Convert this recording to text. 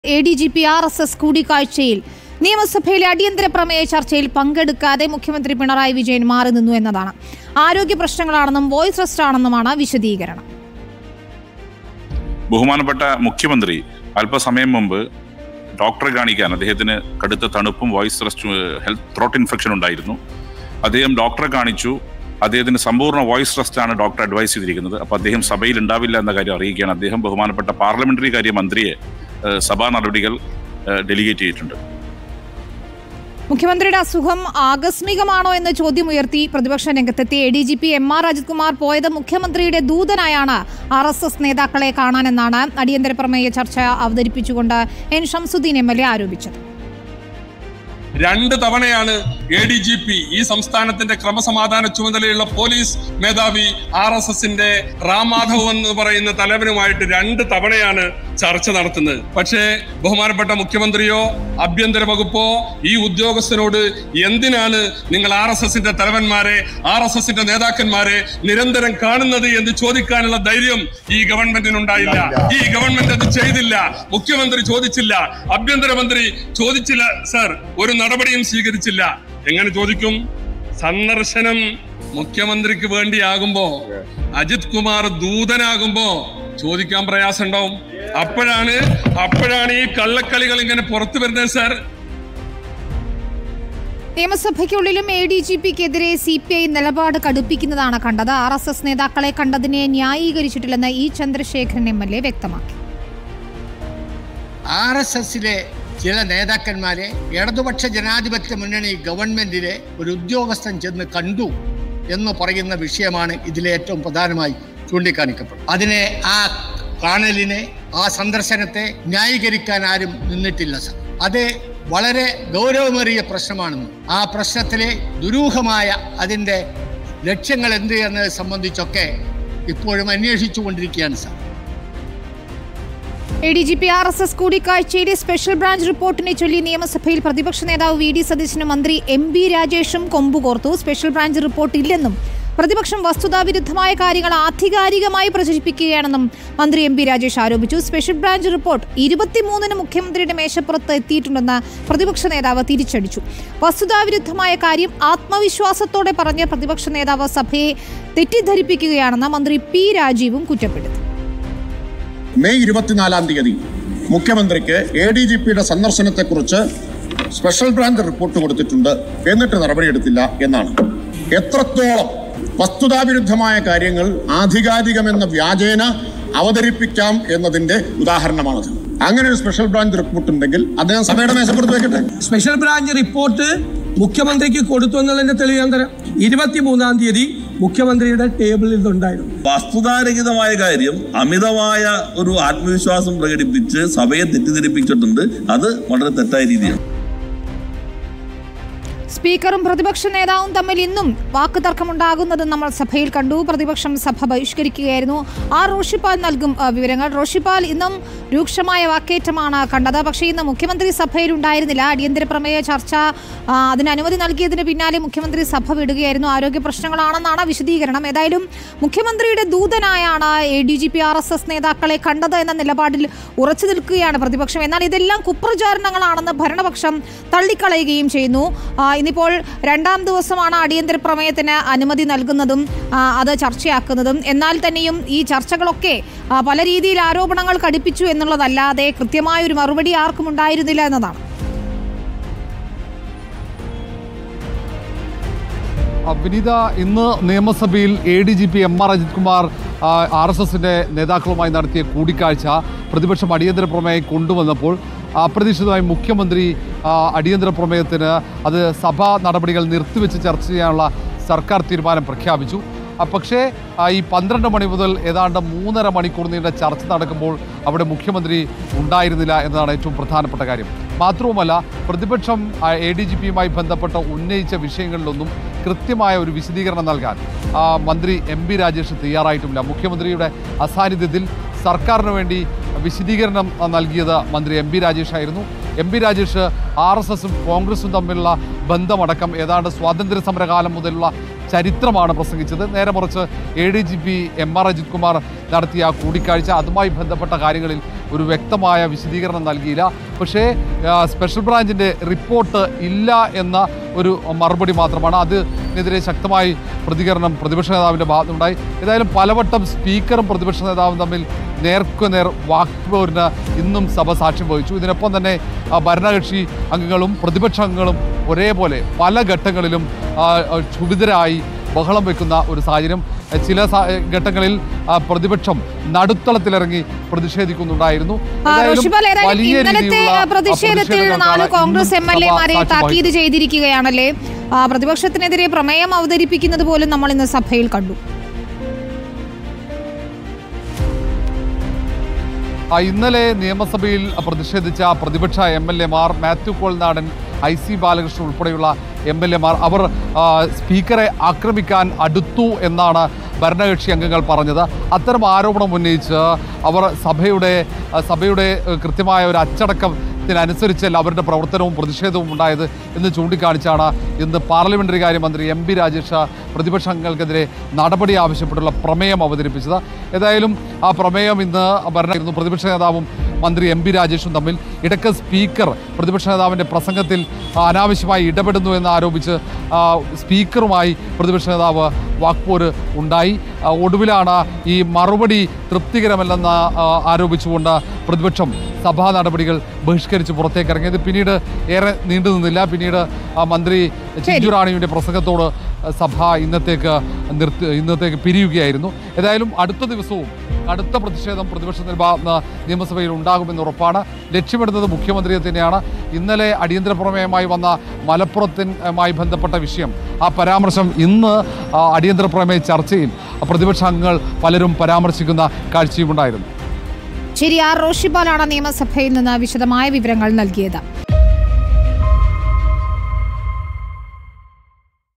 A D G P R S S കൂടിക്കാഴ്ചയിൽ നിയമസഭയിലെ അടിയന്തര പ്രമേയ ചർച്ചയിൽ പങ്കെടുക്കാതെ മുഖ്യമന്ത്രി പിണറായി വിജയൻ മാറി നിന്നു എന്നതാണ് ആരോഗ്യ പ്രശ്നങ്ങളാണെന്നും വോയിസ് റെസ്റ്റ് ആണെന്നുമാണ് വിശദീകരണം ബഹുമാനപ്പെട്ട മുഖ്യമന്ത്രി അല്പസമയം മുമ്പ് ഡോക്ടറെ കാണിക്കാൻ അദ്ദേഹത്തിന് കടുത്ത തണുപ്പും voice rest health throat infection ഉണ്ടായിരുന്നു അദ്ദേഹം ഡോക്ടറെ കാണിച്ചു അദ്ദേഹത്തിന് സമ്പൂർണ്ണ വോയിസ് റെസ്റ്റ് ആണ് ഡോക്ടർ അഡ്വൈസ് ചെയ്തിരിക്കുന്നത് അപ്പോൾ അദ്ദേഹം സഭയിൽ ഉണ്ടാവില്ല എന്ന കാര്യം അറിയിക്കുകയാണ് അദ്ദേഹം ബഹുമാനപ്പെട്ട പാർലമെന്ററി കാര്യ മന്ത്രിയെ ഏഹ്, സഭാ നടപടികൾ ഏഹ്, ഡെലിഗേറ്റ് ചെയ്തിട്ടുണ്ട് മുഖ്യമന്ത്രിയുടെ അസുഖം ആകസ്മികമാണോ എന്ന ചോദ്യം ഉയർത്തി പ്രതിപക്ഷ രംഗത്തെത്തി A D G P M R Ajith Kumar പോയത് മുഖ്യമന്ത്രിയുടെ ദൂതനായാണ് ആർ എസ് എസ് നേതാക്കളെ കാണാനെന്നാണ് അടിയന്തര പ്രമേയ ചർച്ച അവതരിപ്പിച്ചുകൊണ്ട് N Shamsuddin M L A ആരോപിച്ചത് രണ്ട് തവണയാണ് എ ഡി ജി പി ഈ സംസ്ഥാനത്തിന്റെ ക്രമസമാധാന ചുമതലയുള്ള പോലീസ് മേധാവി ആർ എസ് എസിന്റെ റാം മാധവ് എന്ന് പറയുന്ന തലവനുമായിട്ട് രണ്ട് തവണയാണ് ചർച്ച നടത്തുന്നത് പക്ഷേ ബഹുമാനപ്പെട്ട മുഖ്യമന്ത്രിയോ ആഭ്യന്തര വകുപ്പോ ഈ ഉദ്യോഗസ്ഥനോട് എന്തിനാണ് നിങ്ങൾ ആർ എസ് എസിന്റെ തലവന്മാരെ ആർ എസ് എസിന്റെ നേതാക്കന്മാരെ നിരന്തരം കാണുന്നത് എന്ന് ചോദിക്കാനുള്ള ധൈര്യം ഈ ഗവൺമെന്റിനുണ്ടായില്ല ഈ ഗവൺമെന്റ് അത് ചെയ്തില്ല മുഖ്യമന്ത്രി ചോദിച്ചില്ല ആഭ്യന്തരമന്ത്രി ചോദിച്ചില്ല സർ ഒരു നടപടിയും സ്വീകരിച്ചില്ല എങ്ങനെ ചോദിക്കും സന്ദർശനം മുഖ്യമന്ത്രിക്ക് വേണ്ടിയാകുമ്പോ അജിത് കുമാർ ദൂതനാകുമ്പോ ചോദിക്കാൻ പ്രയാസം ഉണ്ടാവും അപ്പോഴാണ് അപ്പോഴാണ് ഈ കള്ളക്കളികൾ ഇങ്ങനെ പുറത്തു വരുന്നത് സാർ നിയമസഭയ്ക്കുള്ളിലും എ ഡി ജി പിക്കെതിരെ സി പി ഐ നിലപാട് കടുപ്പിക്കുന്നതാണ് കണ്ടത് ആർ എസ് എസ് നേതാക്കളെ കണ്ടതിനെ ന്യായീകരിച്ചിട്ടില്ലെന്ന് E Chandrasekharan M L A വ്യക്തമാക്കി ആർ എസ് എസിലെ ചില നേതാക്കന്മാരെ ഇടതുപക്ഷ ജനാധിപത്യ മുന്നണി ഗവൺമെന്റിലെ ഒരു ഉദ്യോഗസ്ഥൻ ചെന്ന് കണ്ടു എന്ന് പറയുന്ന വിഷയമാണ് ഇതിലെ ഏറ്റവും പ്രധാനമായി ചൂണ്ടിക്കാണിക്കപ്പെടുന്നത് അതിനെ ആ കാണലിനെ ആ സന്ദർശനത്തെ ന്യായീകരിക്കാൻ ആരും നിന്നിട്ടില്ല സർ അത് വളരെ ഗൗരവമേറിയ പ്രശ്നമാണെന്നും ആ പ്രശ്നത്തിലെ ദുരൂഹമായ അതിൻ്റെ ലക്ഷ്യങ്ങൾ എന്ത് എന്നത് സംബന്ധിച്ചൊക്കെ ഇപ്പോഴും അന്വേഷിച്ചു കൊണ്ടിരിക്കുകയാണ് sir A D G P R S S കൂടിക്കാഴ്ചയിലെ സ്പെഷ്യൽ ബ്രാഞ്ച് റിപ്പോർട്ടിനെ ചൊല്ലി നിയമസഭയിൽ പ്രതിപക്ഷ നേതാവ് വി ഡി സതീശനും മന്ത്രി എം ബി രാജേഷും കൊമ്പുകോർത്തു സ്പെഷ്യൽ ബ്രാഞ്ച് റിപ്പോർട്ട് ഇല്ലെന്നും പ്രതിപക്ഷം വസ്തുതാവിരുദ്ധമായ കാര്യങ്ങൾ ആധികാരികമായി പ്രചരിപ്പിക്കുകയാണെന്നും മന്ത്രി എം ബി രാജേഷ് ആരോപിച്ചു സ്പെഷ്യൽ ബ്രാഞ്ച് റിപ്പോർട്ട് ഇരുപത്തിമൂന്നിന് മുഖ്യമന്ത്രിയുടെ മേശപ്പുറത്ത് എത്തിയിട്ടുണ്ടെന്ന് പ്രതിപക്ഷ നേതാവ് തിരിച്ചടിച്ചു വസ്തുതാവിരുദ്ധമായ കാര്യം ആത്മവിശ്വാസത്തോടെ പറഞ്ഞ പ്രതിപക്ഷ നേതാവ് സഭയെ തെറ്റിദ്ധരിപ്പിക്കുകയാണെന്ന് മന്ത്രി പി രാജീവും കുറ്റപ്പെടുത്തി മെയ് ഇരുപത്തിനാലാം തീയതി മുഖ്യമന്ത്രിക്ക് എ ഡി ജി പിയുടെ സന്ദർശനത്തെക്കുറിച്ച് സ്പെഷ്യൽ ബ്രാഞ്ച് റിപ്പോർട്ട് കൊടുത്തിട്ടുണ്ട് എന്നിട്ട് നടപടിയെടുത്തില്ല എന്നാണ് എത്രത്തോളം വസ്തുതാവിരുദ്ധമായ കാര്യങ്ങൾ ആധികാരികമെന്ന വ്യാജേന അവതരിപ്പിക്കാം എന്നതിന്റെ ഉദാഹരണമാണത് അങ്ങനെ ഒരു സ്പെഷ്യൽ ബ്രാഞ്ച് റിപ്പോർട്ട് ഉണ്ടെങ്കിൽ അദ്ദേഹം സഭയുടെ മേശപ്പുറത്ത് വെക്കട്ടെ സ്പെഷ്യൽ ബ്രാഞ്ച് റിപ്പോർട്ട് മുഖ്യമന്ത്രിക്ക് കൊടുത്തു എന്നുള്ളതിന്റെ തെളിവ് ഞാൻ തരാം ഇരുപത്തിമൂന്നാം തീയതി മുഖ്യമന്ത്രിയുടെ ടേബിളിൽ ഇതുണ്ടായിരുന്നു വസ്തുതാരഹിതമായ കാര്യം അമിതമായ ഒരു ആത്മവിശ്വാസം പ്രകടിപ്പിച്ച് സഭയെ തെറ്റിദ്ധരിപ്പിച്ചിട്ടുണ്ട് അത് വളരെ തെറ്റായ രീതിയാണ് സ്പീക്കറും പ്രതിപക്ഷ നേതാവും തമ്മിൽ ഇന്നും വാക്ക് തർക്കമുണ്ടാകുന്നത് നമ്മൾ സഭയിൽ കണ്ടു പ്രതിപക്ഷം സഭ ബഹിഷ്കരിക്കുകയായിരുന്നു ആർ റോഷിപ്പാൽ നൽകും ആ, വിവരങ്ങൾ റോഷിപ്പാൽ ഇന്നും രൂക്ഷമായ വാക്കേറ്റമാണ് കണ്ടത് പക്ഷേ ഇന്ന് മുഖ്യമന്ത്രി സഭയിൽ ഉണ്ടായിരുന്നില്ല അടിയന്തര പ്രമേയ ചർച്ച ആ, അതിന് അനുമതി നൽകിയതിന് പിന്നാലെ മുഖ്യമന്ത്രി സഭ വിടുകയായിരുന്നു ആരോഗ്യ പ്രശ്നങ്ങളാണെന്നാണ് വിശദീകരണം ഏതായാലും മുഖ്യമന്ത്രിയുടെ ദൂതനായാണ് A D G P R S S നേതാക്കളെ കണ്ടത് എന്ന നിലപാടിൽ ഉറച്ചു നിൽക്കുകയാണ് പ്രതിപക്ഷം എന്നാൽ ഇതെല്ലാം കുപ്രചാരണങ്ങളാണെന്ന് ഭരണപക്ഷം തള്ളിക്കളയുകയും ചെയ്യുന്നു ആ, ഇന്നിപ്പോൾ രണ്ടാം ദിവസമാണ് അടിയന്തര പ്രമേയത്തിന് അനുമതി നൽകുന്നതും ആ, അത് ചർച്ചയാക്കുന്നതും എന്നാൽ തന്നെയും ഈ ചർച്ചകളൊക്കെ ആ, പല രീതിയിൽ ആരോപണങ്ങൾ കടുപ്പിച്ചു എന്നുള്ളതല്ലാതെ കൃത്യമായൊരു മറുപടി ആർക്കും ഉണ്ടായിരുന്നില്ല എന്നതാണ് ആ, വിനീത ഇന്ന് നിയമസഭയിൽ A D G P M R Ajith Kumar R S എസിൻ്റെ നേതാക്കളുമായി നടത്തിയ കൂടിക്കാഴ്ച പ്രതിപക്ഷം അടിയന്തര പ്രമേയം കൊണ്ടുവന്നപ്പോൾ അപ്രതീക്ഷിതമായി മുഖ്യമന്ത്രി ആ, അടിയന്തര പ്രമേയത്തിന് അത് സഭാ നടപടികൾ നിർത്തിവെച്ച് ചർച്ച ചെയ്യാനുള്ള സർക്കാർ തീരുമാനം പ്രഖ്യാപിച്ചു ആ, പക്ഷേ ആ, ഈ പന്ത്രണ്ട് മണി മുതൽ ഏതാണ്ട് മൂന്നര മണിക്കൂർ നീണ്ട ചർച്ച നടക്കുമ്പോൾ അവിടെ മുഖ്യമന്ത്രി ഉണ്ടായിരുന്നില്ല എന്നതാണ് ഏറ്റവും പ്രധാനപ്പെട്ട കാര്യം മാത്രവുമല്ല പ്രതിപക്ഷം എ ഡി ജി പിയുമായി ബന്ധപ്പെട്ട് ഉന്നയിച്ച വിഷയങ്ങളിലൊന്നും കൃത്യമായ ഒരു വിശദീകരണം നൽകാൻ ആ, മന്ത്രി എം പി രാജേഷ് തയ്യാറായിട്ടുമില്ല മുഖ്യമന്ത്രിയുടെ അസാന്നിധ്യത്തിൽ സർക്കാരിന് വേണ്ടി വിശദീകരണം ആ, നൽകിയത് മന്ത്രി എം പി രാജേഷ് ആയിരുന്നു M P Rajesh R S എസും കോൺഗ്രസും തമ്മിലുള്ള ബന്ധമടക്കം ഏതാണ്ട് സ്വാതന്ത്ര്യ സമരകാലം മുതലുള്ള ചരിത്രമാണ് പ്രസംഗിച്ചത് നേരെ മറിച്ച് A D G P M R Ajith Kumar നടത്തിയ കൂടിക്കാഴ്ച അതുമായി ബന്ധപ്പെട്ട കാര്യങ്ങളിൽ ഒരു വ്യക്തമായ വിശദീകരണം നൽകിയില്ല പക്ഷേ ആ, സ്പെഷ്യൽ ബ്രാഞ്ചിൻ്റെ റിപ്പോർട്ട് ഇല്ല എന്ന ഒരു മറുപടി മാത്രമാണ് അതിനെതിരെ ശക്തമായി പ്രതികരണം പ്രതിപക്ഷ നേതാവിൻ്റെ ഭാഗത്തുണ്ടായി ഏതായാലും പലവട്ടം സ്പീക്കറും പ്രതിപക്ഷ നേതാവും തമ്മിൽ നേർക്കുനേർ വാക്പോരിന് ഇന്നും സഭ സാക്ഷ്യം വഹിച്ചു ഇതിനൊപ്പം തന്നെ ആ, ഭരണകക്ഷി അംഗങ്ങളും പ്രതിപക്ഷ അംഗങ്ങളും ഒരേപോലെ പല ഘട്ടങ്ങളിലും ആ, ആ, ക്ഷുഭിതരായി ബഹളം വെക്കുന്ന ഒരു സാഹചര്യം ചില സാ- ഘട്ടങ്ങളിൽ ആ, പ്രതിപക്ഷം നടുത്തളത്തിലിറങ്ങി പ്രതിഷേധിക്കുന്നുണ്ടായിരുന്നു ആ, ഏതായാലും റോഷിപാൽ ഏതായാലും വലിയ ഇന്നലത്തെ രീതിയിലുള്ള, ആ, പ്രതിഷേധത്തിൽ നാല് പ്രതിഷേധങ്ങൾക്കാണ് കോൺഗ്രസ് എം ഇന്നും എൽ സഭ എമാരെ സാക്ഷ്യം താക്കീത് വഹിച്ചത്. ചെയ്തിരിക്കുകയാണല്ലേ ആ, പ്രതിപക്ഷത്തിനെതിരെ പ്രമേയം അവതരിപ്പിക്കുന്നത് പോലും നമ്മൾ ഇന്ന് സഭയിൽ കണ്ടു ആ, ഇന്നലെ നിയമസഭയിൽ പ്രതിഷേധിച്ച പ്രതിപക്ഷ എം എൽ എമാർ മാത്യു കോൾനാടൻ ഐ സി ബാലകൃഷ്ണൻ ഉൾപ്പെടെയുള്ള എം എൽ എമാർ അവർ ആ, സ്പീക്കറെ ആക്രമിക്കാൻ അടുത്തു എന്നാണ് ഭരണകക്ഷി അംഗങ്ങൾ പറഞ്ഞത് അത്തരം ആരോപണം ഉന്നയിച്ച് അവർ സഭയുടെ ആ, സഭയുടെ ഏഹ്, കൃത്യമായ ഒരു അച്ചടക്കത്തിനനുസരിച്ചല്ല അവരുടെ പ്രവർത്തനവും പ്രതിഷേധവും ഉണ്ടായത് എന്ന് ചൂണ്ടിക്കാണിച്ചാണ് ഇന്ന് പാർലമെന്ററി കാര്യമന്ത്രി എം പി രാജേഷ് പ്രതിപക്ഷ അംഗങ്ങൾക്കെതിരെ നടപടി ആവശ്യപ്പെട്ടുള്ള പ്രമേയം അവതരിപ്പിച്ചത് ഏതായാലും ആ പ്രമേയം ഇന്ന് ഭരണമായിരുന്നു പ്രതിപക്ഷ നേതാവും മന്ത്രി എം പി രാജേഷും തമ്മിൽ ഇടയ്ക്ക് സ്പീക്കർ പ്രതിപക്ഷ നേതാവിൻ്റെ പ്രസംഗത്തിൽ ആ, അനാവശ്യമായി ഇടപെടുന്നു എന്ന് ആരോപിച്ച് ആ, സ്പീക്കറുമായി പ്രതിപക്ഷ നേതാവ് വാക്പോര് ഉണ്ടായി ആ, ഒടുവിലാണ് ഈ മറുപടി തൃപ്തികരമല്ലെന്ന് ആ, ആരോപിച്ചുകൊണ്ട് പ്രതിപക്ഷം സഭാ നടപടികൾ ബഹിഷ്കരിച്ച് പുറത്തേക്ക് ഇറങ്ങിയത് പിന്നീട് ഏറെ നീണ്ടു നിന്നില്ല പിന്നീട് ആ, മന്ത്രി ചിഞ്ചു റാണിയുടെ പ്രസംഗത്തോട് സഭ ഇന്നത്തേക്ക് നിർത്തി ഇന്നത്തേക്ക് പിരിയുകയായിരുന്നു ഏതായാലും അടുത്ത ദിവസവും കടുത്ത പ്രതിഷേധം പ്രതിപക്ഷ ഭാഗത്ത് നിയമസഭയിൽ ഉണ്ടാകുമെന്ന് ഉറപ്പാണ് ലക്ഷ്യമിടുന്നത് മുഖ്യമന്ത്രിയെ തന്നെയാണ് ഇന്നലെ അടിയന്തര പ്രമേയമായി വന്ന മലപ്പുറത്തിനുമായി ബന്ധപ്പെട്ട വിഷയം ആ പരാമർശം ഇന്ന് ആ, അടിയന്തര പ്രമേയ ചർച്ചയിൽ പ്രതിപക്ഷ അംഗങ്ങൾ പലരും പരാമർശിക്കുന്ന കാഴ്ചയുമുണ്ടായിരുന്നു ശരി ആർ റോഷിപാലാണ് നിയമസഭയിൽ നിന്ന് വിശദമായ വിവരങ്ങൾ നൽകിയത്